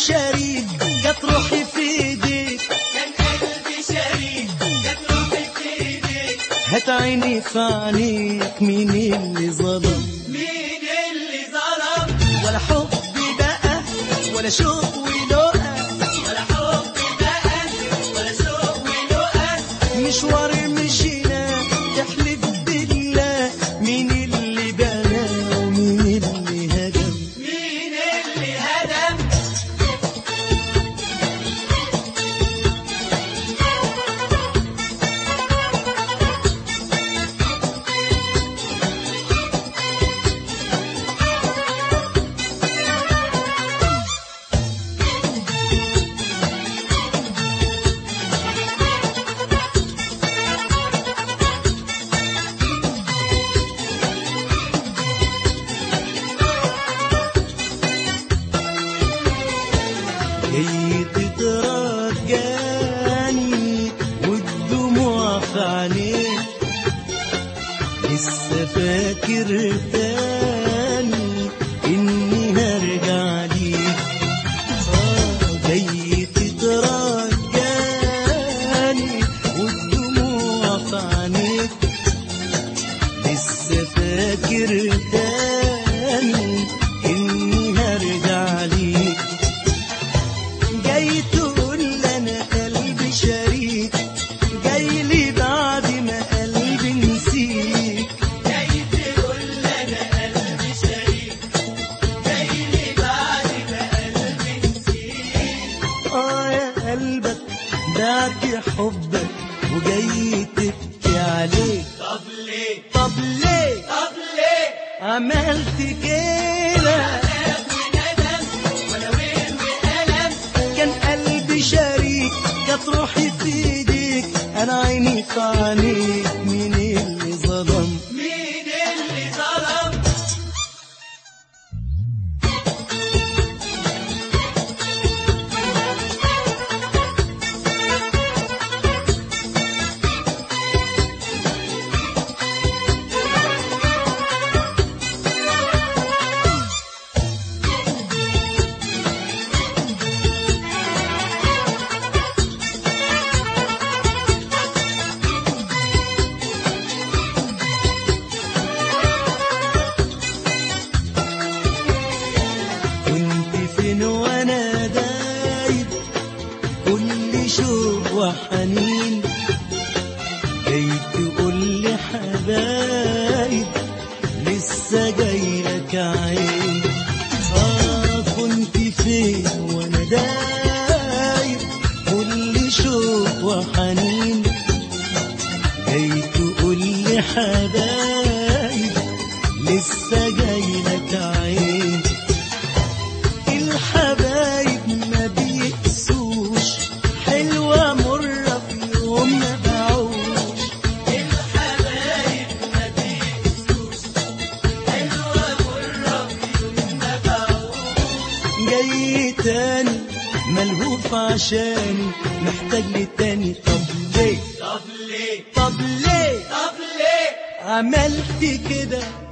شريك جت روحي في ايديك كان قلبي شريك جت روحي في ايديك هات عيني في عينيك مين اللي ظلم مين اللي ظلم ولا حب بقى ولا شوق ولقى ولا حب بقى ولا شوق ولقى مشوار مشينا تحلف بالله مين اللي بنى ومين اللي هدم مين اللي هدم هي تترجاني والدموع في عينيك لسه فاكر تاني اني هرجع ليك آه، جاي تترجاني والدموع في عينيك لسه فاكر تاني اني هرجع ليك جاي تقول انا قلبي شريك جاي لي بعد ما قلبي نسيك جاي تقول انا قلبي شريك جاي لي بعد ما قلبي نسيك اه يا قلبك باكي حبك وجاي تبكي عليك طب ليه طب ليه طب ليه عملت كده عذاب وندم ولا وين وألم كان قلبي شريك جت روحي في ايديك انا عيني في عينيك مين اللي ظلم مين اللي ظلم كنت فين وانا دايب كل شوق وحنين جاي تقول لي حبايب لسه جاي لك عين اه كنت فين وانا دايب كل شوق وحنين جاي تقول لي حبايب لسه جاي لك عين الحبايب ما بيقسوش حلوة مرة في يوم ما بعوش الحبايب ما بيقسوش حلوة مرة في يوم ما بعوش جاي تاني ملهوف عشاني محتاج لي تاني طب ليه طب ليه طب ليه طب ليه عملت كده